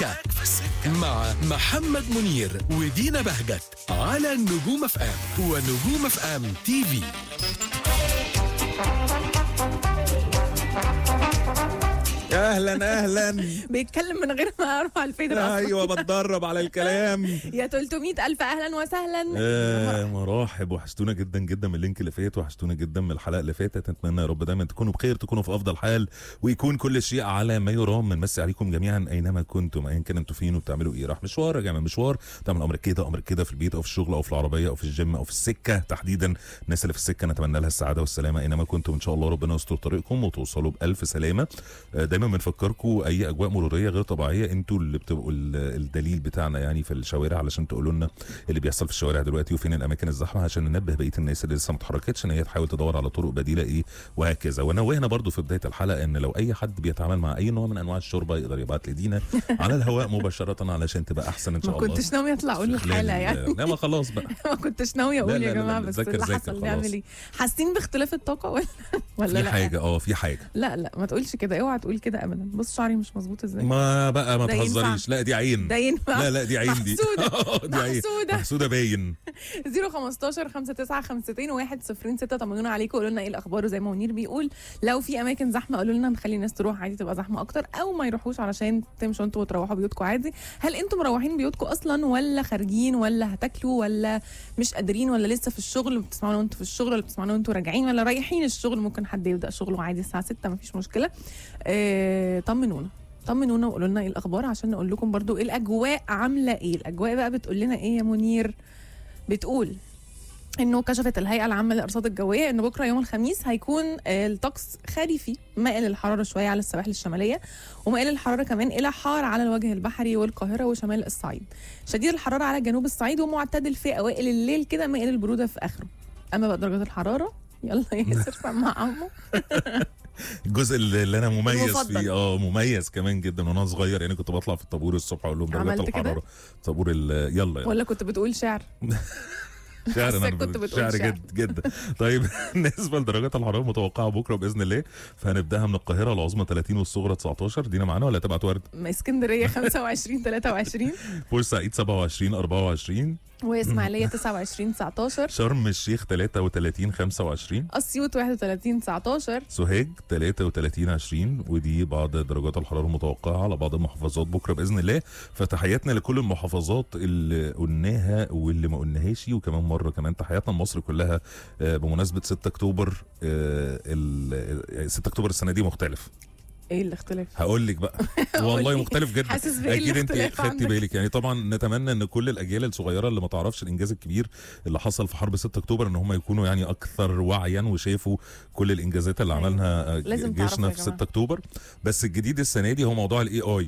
السكة مع محمد منير ودينا بهجت على نجوم اف ام ونجوم اف ام تي في اهلا اهلا بيتكلم من غير ما ارفع الفيدر اصلا ايوه بتدرب على الكلام يا 300 الف اهلا وسهلا آه مراحب وحشتونا جدا جدا من اللينك اللي فات وحشتونا جدا من الحلقه اللي فاتت اتمنى يا رب دايما تكونوا بخير تكونوا في افضل حال ويكون كل شيء على ما يرام بنمسي عليكم جميعا اينما كنتم ايا كان انتوا فين وبتعملوا ايه راح مشوار راجع من مشوار تعمل امر كده امر كده في البيت او في الشغل او في العربيه او في الجيم او في السكه تحديدا الناس اللي في السكه نتمنى لها السعاده والسلامه اينما كنتم ان شاء الله ربنا يستر طريقكم وتوصلوا بالف سلامه آه، دايما بنفكركم اي اجواء مروريه غير طبيعيه انتوا اللي بتبقوا ال- الدليل بتاعنا يعني في الشوارع علشان تقولوا لنا اللي بيحصل في الشوارع دلوقتي وفين الاماكن الزحمه عشان ننبه بقيه الناس اللي لسه ما اتحركتش ان هي تحاول تدور على طرق بديله ايه وهكذا ونوهنا برضو في بدايه الحلقه ان لو اي حد بيتعامل مع اي نوع من انواع الشوربه يقدر يبعت لدينا على الهواء مباشره علشان تبقى احسن ان ما شاء الله كنتش ناوي اطلع اقول في خلال الحاله ال- يعني لا ما خلاص بقى ما كنتش ناوي لا، اقول لا، يا لا، جماعه لا، بس ذاكر، اللي ذاكر حصل خلاص. نعمل ايه حاسين باختلاف الطاقه ولا ولا في لا حاجه اه في حاجه لا لا ما تقولش كده اوعى تقول كده ابدا بص شعري مش مظبوط ازاي ما بقى ما ده ينفع. تهزريش لا دي عين ده ينفع لا لا دي عين دي محسودة. دي عين محسودة. محسوده باين 015 59 52 1 0 6 طمنونا عليكم قولوا لنا ايه الاخبار وزي ما منير بيقول لو في اماكن زحمه قولوا لنا نخلي الناس تروح عادي تبقى زحمه اكتر او ما يروحوش علشان تمشوا انتوا وتروحوا بيوتكم عادي هل انتم مروحين بيوتكم اصلا ولا خارجين ولا هتاكلوا ولا مش قادرين ولا لسه في الشغل بتسمعونا وانتوا في الشغل ولا بتسمعونا وانتوا راجعين ولا رايحين الشغل ممكن حد يبدا شغله عادي الساعه 6 مفيش مشكله اه طمنونا طمنونا وقولوا لنا ايه الاخبار عشان نقول لكم برضو ايه الاجواء عامله ايه الاجواء بقى بتقول لنا ايه يا منير بتقول انه كشفت الهيئه العامه للارصاد الجويه ان بكره يوم الخميس هيكون آه، الطقس خريفي مائل الحراره شويه على السواحل الشماليه ومائل الحراره كمان الى حار على الوجه البحري والقاهره وشمال الصعيد شديد الحراره على جنوب الصعيد ومعتدل في اوائل الليل كده مائل البروده في اخره اما بقى درجات الحراره يلا يا ياسر سمع عمو الجزء اللي اللي انا مميز المفضل. فيه اه مميز كمان جدا وانا صغير يعني كنت بطلع في الطابور الصبح اقول لهم درجات عملت كده؟ الحراره طابور ال- يلا يلا ولا كنت بتقول شعر شعر حاساك انا كنت ب- بتقول شعر شعر. جد جدا طيب بالنسبه لدرجات الحراره المتوقعه بكره باذن الله فهنبداها من القاهره العظمى 30 والصغرى 19 دينا معانا ولا تبعت ورد اسكندريه 25 23 بورسعيد 27 24 واسماعيليه 29 19 شرم الشيخ 33 25 اسيوط 31 19 سوهاج 33 20 ودي بعض درجات الحراره المتوقعه على بعض المحافظات بكره باذن الله فتحياتنا لكل المحافظات اللي قلناها واللي ما قلناهاش وكمان مره كمان تحياتنا لمصر كلها آه، بمناسبه 6 اكتوبر آه، ال- 6 اكتوبر السنه دي مختلف ايه الاختلاف هقول لك بقى والله قولي. مختلف جدا حاسس بإيه اكيد انت الاختلاف خدتي عندك؟ بالك يعني طبعا نتمنى ان كل الاجيال الصغيره اللي ما تعرفش الانجاز الكبير اللي حصل في حرب 6 اكتوبر ان هم يكونوا يعني اكثر وعيا وشافوا كل الانجازات اللي أيوة. عملها آه، لازم تعرفوا جيشنا يا في جماعة. 6 اكتوبر بس الجديد السنه دي هو موضوع الاي اي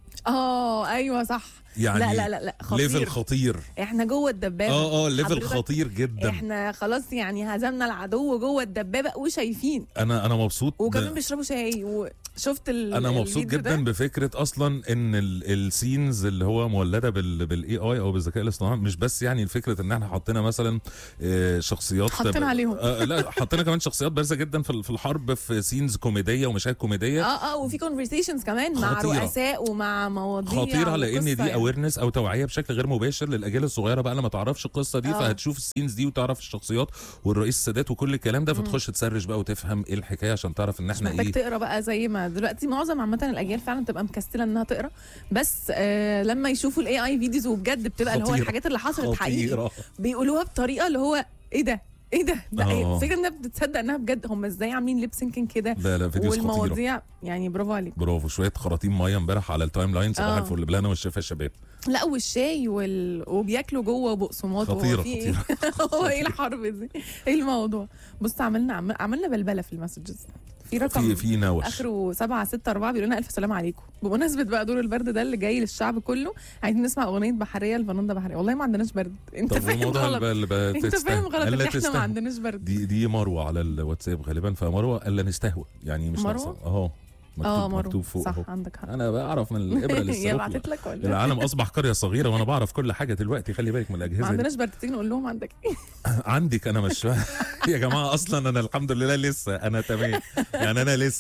اه ايوه صح يعني لا لا لا لا ليفل خطير خطير احنا جوه الدبابه اه اه ليفل حضرتك خطير جدا احنا خلاص يعني هزمنا العدو جوه الدبابه وشايفين انا انا مبسوط وكمان ب- بيشربوا شاي وشفت ال انا مبسوط الفيديو ده؟ جدا بفكره اصلا ان ال- السينز اللي هو مولده بال بالاي اي او بالذكاء الاصطناعي مش بس يعني فكره ان احنا حطينا مثلا آه، شخصيات حطينا عليهم. آه لا حطينا كمان شخصيات بارزه جدا في ال- في الحرب في سينز كوميديه ومشاهد كوميديه اه اه وفي كونفرسيشنز كمان مع خطيرة. رؤساء ومع مواضيع خطيره لان وقصة دي يعني. اويرنس او توعيه بشكل غير مباشر للاجيال الصغيره بقى اللي ما تعرفش القصه دي آه. فهتشوف السينز دي وتعرف الشخصيات والرئيس السادات وكل الكلام ده فتخش تسرش بقى وتفهم ايه الحكايه عشان تعرف ان احنا محتاج ايه تقرا بقى زي ما دلوقتي معظم عامه الاجيال فعلا تبقى مكسله انها تقرا بس آه لما يشوفوا الاي اي فيديوز وبجد بتبقى اللي هو خطيرة. الحاجات اللي حصلت حقيقي خطيره بيقولوها بطريقه اللي هو ايه ده ايه ده ده آه. إيه؟ الفكره انها بتصدق انها بجد هم ازاي عاملين ليب سينكينج كده لا لا فيديوز خطيره والمواضيع يعني برافو عليك برافو شويه خراطيم ميه امبارح على التايم لاين صباح آه. الفل بالهنا والشفا يا شباب لا والشاي وال... وبياكلوا جوه بقسماط وهو خطيره في إيه؟ هو ايه الحرب دي؟ ايه الموضوع؟ بص عملنا عم- عملنا بلبله في المسجز في رقم في في نوش اخره 7 6 4 بيقول لنا الف سلام عليكم بمناسبه بقى دور البرد ده اللي جاي للشعب كله عايزين نسمع اغنيه بحريه لفناندا بحريه والله ما عندناش برد انت طب فاهم الموضوع غلط اللي بقى انت فاهم غلط ان احنا ما عندناش برد دي دي مروه على الواتساب غالبا فمروه الا نستهوى يعني مش مروة؟ ناقصة. اهو مكتوب اه مكتوب مروه فوق صح اهو عندك حق انا بعرف من الابره يا للصاروخ بعتت لك ولا العالم اصبح قريه صغيره وانا بعرف كل حاجه دلوقتي خلي بالك من ما الاجهزه دي. عندناش برد تيجي نقول لهم عندك ايه عندك انا مش يا جماعه اصلا انا الحمد لله لسه انا تمام يعني انا لسه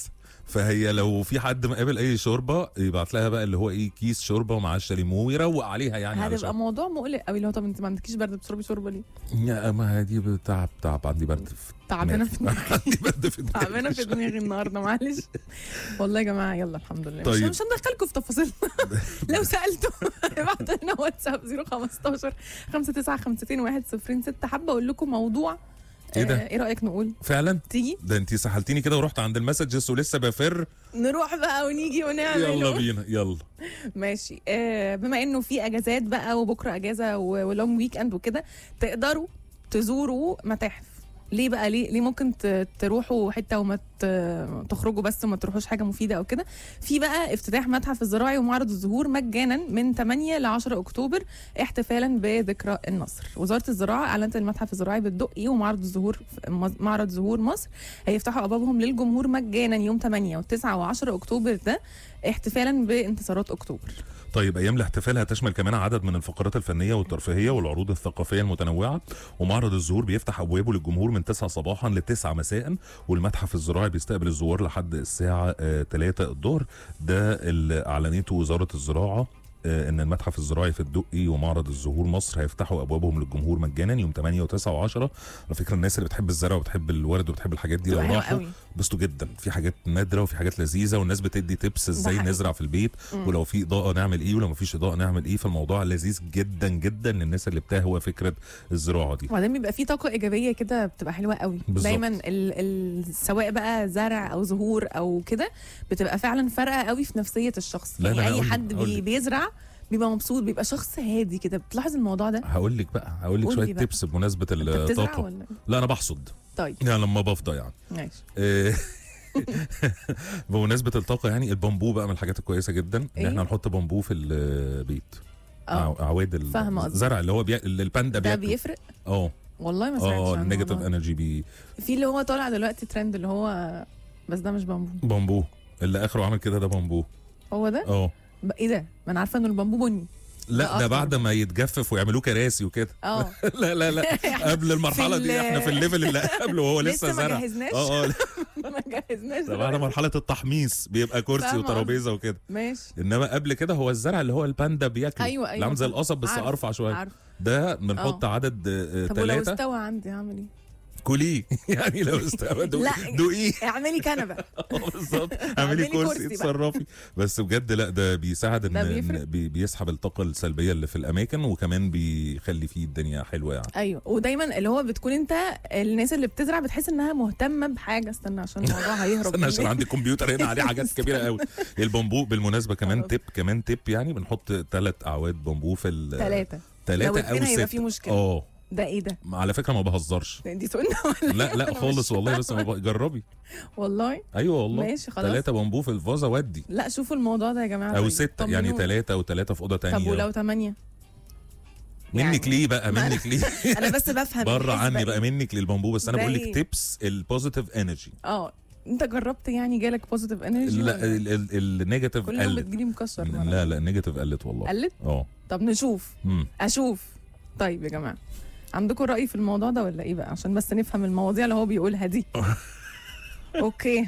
فهي لو في حد مقابل اي شوربه يبعت لها بقى اللي هو ايه كيس شوربه ومعاه شاليمو ويروق عليها يعني هتبقى علشان موضوع مقلق قوي اللي هو طب انت ما عندكيش برد بتشربي شوربه ليه؟ يا ما دي بتعب تعب عندي برد في تعبانه في دماغي عندي برد في دماغي. تعبانه في دماغي النهارده معلش والله يا جماعه يلا الحمد لله طيب. مش مش هندخلكم في تفاصيل لو سالتوا ابعتوا لنا واتساب 015 5952 106 حابه اقول لكم موضوع إيه ده؟ آه، ايه رايك نقول فعلا تيجي ده انت سحلتيني كده ورحت عند المسجز ولسه بفر نروح بقى ونيجي ونعمل يلا بينا يلا ماشي آه بما انه في اجازات بقى وبكره اجازه و- ولونج ويك اند وكده تقدروا تزوروا متاحف ليه بقى ليه ليه ممكن ت- تروحوا حته وما ت- تخرجوا بس وما تروحوش حاجه مفيده او كده في بقى افتتاح متحف الزراعي ومعرض الزهور مجانا من 8 ل 10 اكتوبر احتفالا بذكرى النصر وزاره الزراعه اعلنت المتحف الزراعي بالدقي ومعرض الزهور معرض زهور مصر هيفتحوا ابوابهم للجمهور مجانا يوم 8 و9 و10 اكتوبر ده احتفالا بانتصارات اكتوبر طيب ايام الاحتفال هتشمل كمان عدد من الفقرات الفنيه والترفيهيه والعروض الثقافيه المتنوعه ومعرض الزهور بيفتح ابوابه للجمهور من 9 صباحا ل 9 مساء والمتحف الزراعي بيستقبل الزوار لحد الساعه آه، 3 الظهر ده اللي اعلنته وزاره الزراعه آه، ان المتحف الزراعي في الدقي ومعرض الزهور مصر هيفتحوا ابوابهم للجمهور مجانا يوم 8 و9 و10 على فكره الناس اللي بتحب الزرع وبتحب الورد وبتحب الحاجات دي لو بتبقى حلوة راحوا قوي. بسطوا جدا في حاجات نادره وفي حاجات لذيذه والناس بتدي تبس ازاي حقيقي. نزرع في البيت ولو في اضاءه نعمل ايه ولو مفيش اضاءه نعمل ايه فالموضوع لذيذ جدا جدا للناس اللي بتهوى فكره الزراعه دي وبعدين بيبقى في طاقه ايجابيه كده بتبقى حلوه قوي بالظبط. دايما ال ال سواء بقى زرع او زهور او كده بتبقى فعلا فارقه قوي في نفسيه الشخص لا، يعني لا، اي هقول- حد هقول بي لك. بيزرع بيبقى مبسوط بيبقى شخص هادي كده بتلاحظ الموضوع ده هقول لك بقى هقول لك قولي شويه بقى. تبس بمناسبه انت بتزرع الطاقه ولا إيه؟ لا انا بحصد طيب يعني لما بفضى يعني ماشي إيه، بمناسبه الطاقه يعني البامبو بقى من الحاجات الكويسه جدا ان إيه؟ احنا نحط بامبو في البيت اه أع- اعواد ال- فاهمة قصدك. الزرع اللي هو بي... اللي الباندا ده بياكله بيفرق اه والله ما سمعتش اه عن النيجاتيف الموضوع. انرجي بي في اللي هو طالع دلوقتي ترند اللي هو بس ده مش بامبو بامبو اللي اخره عامل كده ده بامبو هو ده اه ب- ايه ده ما انا عارفه انه البامبو بني لا ده ده أخضر بعد ده. ما يتجفف ويعملوه كراسي وكده اه لا لا لا قبل المرحله في دي ال- احنا في الليفل اللي قبله وهو لسه لسه ما زرع جهزناش اه اه ما جهزناش ده بعد مرحله التحميص بيبقى كرسي فاهمة وترابيزه وكده ماشي انما قبل كده هو الزرع اللي هو الباندا بياكله أيوة، أيوة، اللي عامل زي فاهم. القصب بس عارف، ارفع شويه عارف ده بنحط آه. عدد طب ولو ثلاثه استوى عندي هعمل ايه؟ كليه يعني لو استوى لا. دوقيه اعملي كنبه اه بالظبط اعملي اعملي كرسي كرسي بقى. اتصرفي بس بجد لا ده بيساعد ان ده بيفرق. إن بي- بيسحب الطاقه السلبيه اللي في الاماكن وكمان بيخلي فيه الدنيا حلوه يعني ايوه ودايما اللي هو بتكون انت الناس اللي بتزرع بتحس انها مهتمه بحاجه استنى عشان الموضوع هيهرب استنى عشان مني. عندي كمبيوتر هنا عليه حاجات كبيره قوي البامبو بالمناسبه كمان خلاص. تip كمان تip يعني بنحط ثلاث اعواد بامبو في ال ثلاثه لو ثلاثه اتنين او هيبقى ست في مشكله اه ده ايه ده؟ على فكره ما بهزرش دي سنه ولا لا إيه؟ لا أنا خالص مش- والله بس ما بق- جربي والله ايوه والله ماشي خلاص ثلاثه بامبو في الفازه ودي لا شوفوا الموضوع ده يا جماعه او طيب. سته يعني طمنوني. ثلاثه وثلاثه في اوضه طب تانية ولو ثمانيه منك ليه بقى ما- منك ليه انا بس بفهم بره الحسبة عني إيه. بقى منك للبامبو بس انا ده بقول لك إيه؟ تيبس البوزيتيف انرجي اه انت جربت يعني جالك بوزيتيف انرجي لا ال- ال- النيجاتيف كل يوم قلت بتجيلي مكسر مرة. لا لا النيجاتيف قلت والله قلت اه طب نشوف مم. اشوف طيب يا جماعه عندكم راي في الموضوع ده ولا ايه بقى عشان بس نفهم المواضيع اللي هو بيقولها دي اوكي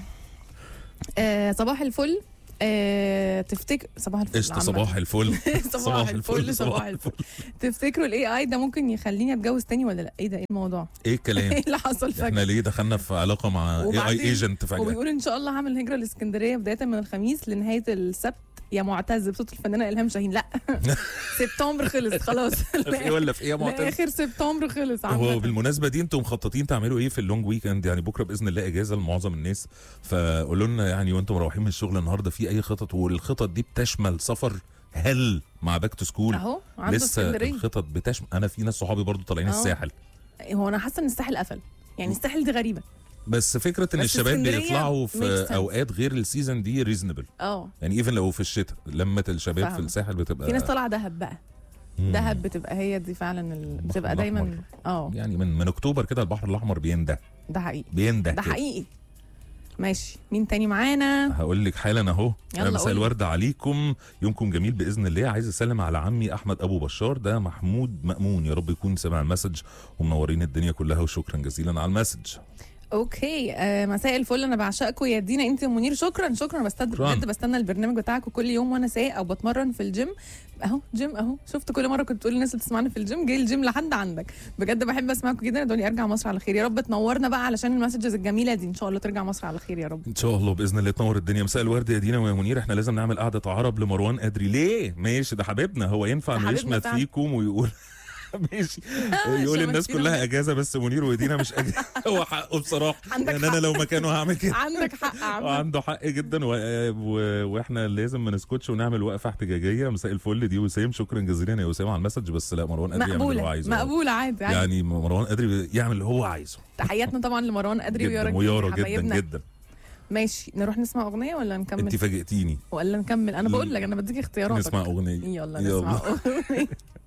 آه صباح الفل آه تفتكر صباح الفل قشطه عامة. صباح الفل صباح الفل صباح الفل تفتكروا الاي اي ده ممكن يخليني اتجوز تاني ولا لا ايه ده ايه الموضوع ايه الكلام ايه اللي حصل احنا فجاه ليه دخلنا في علاقه مع اي اي وبعدين- ايجنت فجاه وبيقول ان شاء الله هعمل هجره لاسكندريه بدايه من الخميس لنهايه السبت يا معتز بصوت الفنانه الهام شاهين لا سبتمبر خلص خلاص في ايه ولا في ايه يا معتز لاخر سبتمبر خلص هو عامة بالمناسبه دي انتم مخططين تعملوا ايه في اللونج ويك اند يعني بكره باذن الله اجازه لمعظم الناس فقولوا لنا يعني وانتم مروحين من الشغل النهارده في اي خطط والخطط دي بتشمل سفر هل مع باك تو سكول اهو عنده لسه اسكندريه الخطط بتشمل انا في ناس صحابي برضو طالعين اه. الساحل هو انا حاسه ان الساحل قفل يعني الساحل دي غريبه بس فكره ان بس الشباب اسكندرية بيطلعوا makes في sense. اوقات غير السيزون دي ريزونبل اه يعني ايفن لو في الشتاء لمه الشباب في فاهمة. الساحل بتبقى في ناس طالعه دهب بقى مم. دهب بتبقى هي دي فعلا ال... البحر بتبقى دايما الأحمر. اه يعني من من اكتوبر كده البحر الاحمر بينده ده حقيقي بينده ده كده. حقيقي ماشي مين تاني معانا هقول لك حالا اهو يلا مساء قولي. الورد عليكم يومكم جميل باذن الله عايز اسلم على عمي احمد ابو بشار ده محمود مامون يا رب يكون سمع المسج ومنورين الدنيا كلها وشكرا جزيلا على المسج اوكي آه مساء الفل انا بعشقكم يا دينا انت ومنير شكرا شكرا بستنى شكراً. بجد بستنى البرنامج بتاعكم كل يوم وانا سايق او بتمرن في الجيم اهو جيم اهو شفت كل مره كنت تقول للناس اللي بتسمعنا في الجيم جاي الجيم لحد عندك بجد بحب اسمعكم جدا ادوني ارجع مصر على خير يا رب تنورنا بقى علشان المسجز الجميله دي ان شاء الله ترجع مصر على خير يا رب ان شاء الله باذن الله تنور الدنيا مساء الورد يا دينا ويا منير احنا لازم نعمل قعده عرب لمروان قدري ليه ماشي ده حبيبنا هو ينفع ده انه حبيبنا يشمت فعلا. فيكم ويقول ماشي يقول شمت الناس فينا كلها بجد. اجازه بس منير ودينا مش اجازه هو حقه بصراحه عندك يعني انا حق. لو مكانه هعمل كده عندك حق عم وعنده حق جدا و... و... واحنا لازم ما نسكتش ونعمل وقفه احتجاجيه مساء الفل دي وسام شكرا جزيلا يا وسام على المسج بس لا مروان قدري يعمل اللي هو مقبوله عايزه مقبوله عادي عادي يعني مروان قدري يعمل اللي هو عايزه تحياتنا طبعا لمروان قدري ويارا جدا جديد، ويارا جدا حبايبنا. جدا ماشي نروح نسمع اغنيه ولا نكمل انت فاجئتيني ولا نكمل انا بقول لك انا بديك اختياراتك نسمع اغنيه يلا نسمع اغنيه